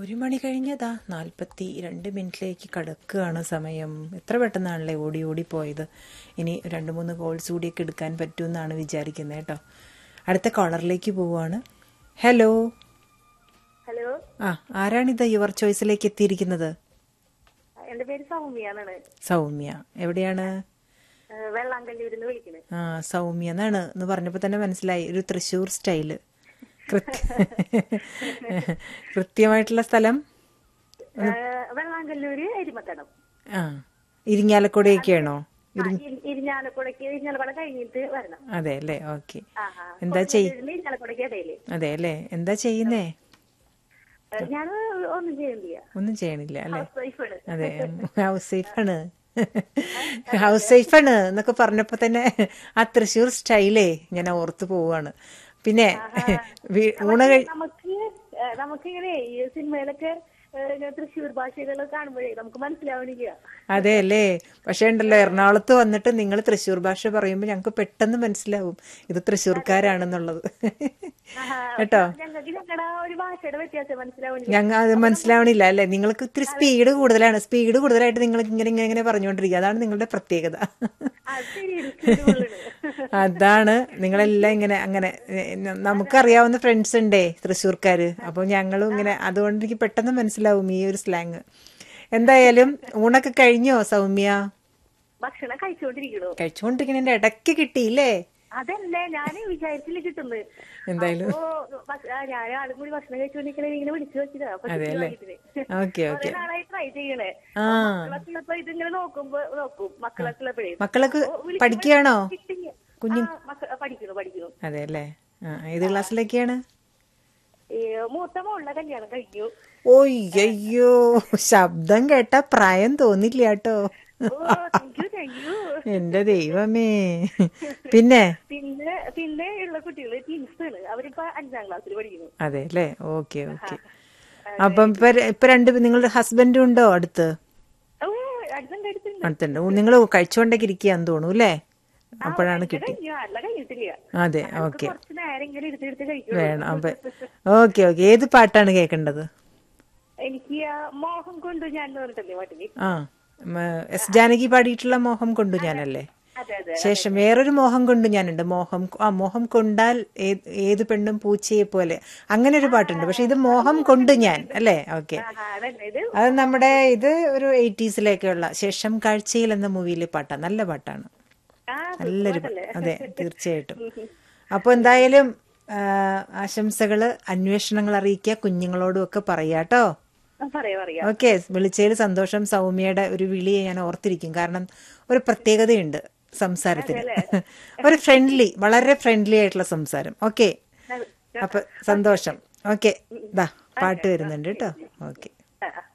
ഒരു മണി കഴിഞ്ഞതാ നാൽപ്പത്തി രണ്ട് മിനിറ്റിലേക്ക് കടക്കുകയാണ് സമയം എത്ര പെട്ടെന്നാണല്ലേ ഓടി ഓടി പോയത് ഇനി രണ്ട് മൂന്ന് കോൾസ് കൂടിയൊക്കെ എടുക്കാൻ പറ്റുമെന്നാണ് വിചാരിക്കുന്നത് കേട്ടോ അടുത്ത കോളറിലേക്ക് പോവുകയാണ് ഹലോ ഹലോ ആ ആരാണിത് യുവർ ചോയ്സിലേക്ക് എത്തിയിരിക്കുന്നത് എന്റെ പേര് സൗമ്യ എന്നാണ് സൗമ്യ എവിടെയാണ് ഏഹ് വെള്ളാങ്കല്ലൂരിന്ന് വിളിക്കുന്നത് ആ സൗമ്യ എന്നാണ് എന്ന് പറഞ്ഞപ്പോൾ തന്നെ മനസ്സിലായി ഒരു തൃശ്ശൂർ സ്റ്റൈല് കൃത്യ കൃത്യമായിട്ടുള്ള സ്ഥലം വെള്ളാങ്കല്ലൂര് എരിമത്തടം ആ ഇരിങ്ങാലക്കുടയൊക്കെയാണോ ആ, ഇരി- ഇരിഞ്ഞാലക്കുടക്ക് ഇരിഞ്ഞാലക്കുട കഴിഞ്ഞിട്ട് വരണം അതെ അല്ലേ ഓക്കെ ആ, ആ. എന്താ ചെയ് കൊടുങ്ങല്ലൂരിന്ന് ഇരിഞ്ഞാലക്കുടക്ക് ഇടയില് അതെ അല്ലേ എന്താ ചെയ്യുന്നേ ഞാൻ ഒന്നും ചെയ്യുന്നില്ല ഒന്നും ചെയ്യണില്ല അല്ലേ ഹൗസ് വൈഫാണ് അതെ ഹൗസ് സേഫാണ് ഹൗസ് സേഫാണ് എന്നൊക്കെ പറഞ്ഞപ്പോ തന്നെ ആ തൃശ്ശൂർ സ്റ്റൈലേ ഞാൻ ഓർത്തു പോവാണ് പിന്നെ വീ- ഊണ് കഴി നമുക്ക് ഏഹ് നമുക്ക് ഇങ്ങനെ ഈ സിനിമയിലൊക്കെ ഏഹ് ഇങ്ങനെ തൃശ്ശൂർ ഭാഷകളൊക്കെ കാണുമ്പോഴേ നമുക്ക് മനസ്സിലാവണില്ല അതെ അല്ലേ പക്ഷേ ഉണ്ടല്ലോ എറണാകുളത്ത് വന്നിട്ട് നിങ്ങൾ തൃശ്ശൂർ ഭാഷ പറയുമ്പോൾ ഞങ്ങൾക്ക് പെട്ടെന്ന് മനസ്സിലാവും ഇത് തൃശ്ശൂർക്കാരാണെന്നുള്ളത് കേട്ടോ ഞങ്ങൾക്ക് ഞങ്ങളുടെ ഒരു ഭാഷയുടെ വ്യത്യാസം മനസ്സിലാവണില്ല ഞങ്ങൾ അത് മനസ്സിലാവണില്ല അല്ലേ നിങ്ങൾക്ക് ഇത്തിരി സ്പീഡ് കൂടുതലാണ് സ്പീഡ് കൂടുതലായിട്ട് നിങ്ങൾ ഇങ്ങനെ ഇങ്ങനെ ഇങ്ങനെ പറഞ്ഞുകൊണ്ടിരിക്കുക അതാണ് നിങ്ങളുടെ പ്രത്യേകത അത് ശരിയാണ് കൂടുതലാണ്. അതാണ് നിങ്ങളെല്ലാം ഇങ്ങനെ അങ്ങനെ എ, ന- നമുക്കറിയാവുന്ന ഫ്രണ്ട്സ് ഉണ്ടേ തൃശ്ശൂർക്കാര് അപ്പൊ ഞങ്ങളും ഇങ്ങനെ അതുകൊണ്ട് എനിക്ക് പെട്ടെന്ന് മനസ്സിലാവും ഈ ഒരു സ്ലാങ് എന്തായാലും ഊണൊക്കെ കഴിഞ്ഞോ സൗമ്യ ഭക്ഷണം കഴിച്ചുകൊണ്ടിരിക്കണു കഴിച്ചുകൊണ്ടിരിക്കുന്നതിന്റെ ഇടയ്ക്ക് കിട്ടിയില്ലേ അതല്ലേ ഞാൻ വിചാരിച്ചില്ല കിട്ടുന്നത് എന്തായാലും അപ്പോ ഭക്ഷ- ആ, ഞാൻ ആളും കൂടി ഭക്ഷണം കഴിച്ചുകൊണ്ടിരിക്കണേ ഇങ്ങനെ വിളിച്ചു വെച്ചതാ അപ്പൊ അതെ അല്ലേ ഓക്കെ ഓക്കെ കുറെ നാളായി ട്രൈ ചെയ്യണേ ആ മക്കളൊക്കെ ഉള്ളപ്പോ ഇതിങ്ങനെ നോക്കുമ്പോ നോക്കും മക്കളൊക്കെ ഉള്ളപ്പോഴേ മക്കളൊക്കെ ഓ, വിളിക്കുമ്പോ പഠിക്കുകയാണോ കിട്ടില്ല. കുഞ്ഞു ആ, മക്ക- പഠിക്കുന്നു പഠിക്കുന്നു അതെ അല്ലേ ആ ഏത് ക്ലാസ്സിലൊക്കെയാണ് ഈ മൂത്ത മോളുടെ കല്യാണം കഴിഞ്ഞു ഓയ്യോ ശബ്ദം കേട്ട പ്രായം തോന്നില്ല കേട്ടോ ഓ താങ്ക് യു താങ്ക് യു എന്റെ ദൈവമേ പിന്നെ പിന്നെ പിന്നെ ഉള്ള കുട്ടികള് ട്വിൻസ് ആണ് അവരിപ്പോ അഞ്ചാം ക്ലാസ്സിൽ പഠിക്കുന്നു അതെ അല്ലേ ഓക്കെ ഓക്കെ അപ്പം ഇപ്പൊ ര- ഇപ്പൊ രണ്ട് നിങ്ങളുടെ ഹസ്ബൻഡും ഉണ്ടോ അടുത്ത് ഓ അടുത്തുണ്ട് അടുത്തുണ്ട് അടുത്തുണ്ട് നിങ്ങൾ കഴിച്ചുകൊണ്ടൊക്കെ ഇരിക്കുകയാന്ന് തോന്നുന്നു അല്ലേ അപ്പോഴാണ് ഇത് കിട്ടി കഴിഞ്ഞു അല്ല കഴിഞ്ഞിട്ടില്ല അതെ നമുക്ക് ഓക്കെ കുറച്ച് നേരം ഇങ്ങനെ എടുത്തെടുത്ത് കഴിക്കും വേണം അപ്പൊ ഓക്കെ ഓക്കെ ഏത് പാട്ടാണ് കേൾക്കേണ്ടത് എനിക്ക് ആ മോഹം കൊണ്ടു ഞാൻ എന്ന് പറഞ്ഞിട്ടല്ലേ പാട്ടിന് ആ മ, എസ് ജാനകി പാടിയിട്ടുള്ള മോഹം കൊണ്ടു ഞാനല്ലേ അതെ അതെ ശേഷം വേറൊരു മോഹം കൊണ്ട് ഞാനുണ്ട് മോഹം ആ മോഹം കൊണ്ടാൽ ഏത് ഏത് പെണ്ണും പൂച്ചയെ പോലെ അങ്ങനെ ഒരു പാട്ടുണ്ട് പക്ഷെ ഇത് മോഹം കൊണ്ട് ഞാൻ അല്ലേ ഓക്കെ ആ, അതന്നെ ഇത് അത് നമ്മുടെ ഇത് ഒരു എയ്റ്റീസിലേക്കുള്ള ശേഷം കാഴ്ചയിൽ എന്ന മൂവിയിലെ പാട്ടാണ് നല്ല പാട്ടാണ് ആ നല്ലൊരു പാ- അതെ തീർച്ചയായിട്ടും അപ്പൊ എന്തായാലും ആ, ആശംസകള് അന്വേഷണങ്ങൾ അറിയിക്കുക കുഞ്ഞുങ്ങളോടും ഒക്കെ പറയാട്ടോ ആ, പറയാ പറയാ ഓക്കെ വിളിച്ചതിൽ സന്തോഷം സൗമ്യയുടെ ഒരു വിളിയെ ഞാൻ ഓർത്തിരിക്കും കാരണം ഒരു പ്രത്യേകതയുണ്ട് സംസാരത്തിന് ഒരു ഫ്രണ്ട്ലി വളരെ ഫ്രണ്ട്ലി ആയിട്ടുള്ള സംസാരം ഓക്കെ അപ്പൊ സന്തോഷം ഓക്കെ ദാ പാട്ട് വരുന്നുണ്ട് കേട്ടോ ഓക്കെ ആ, ആ.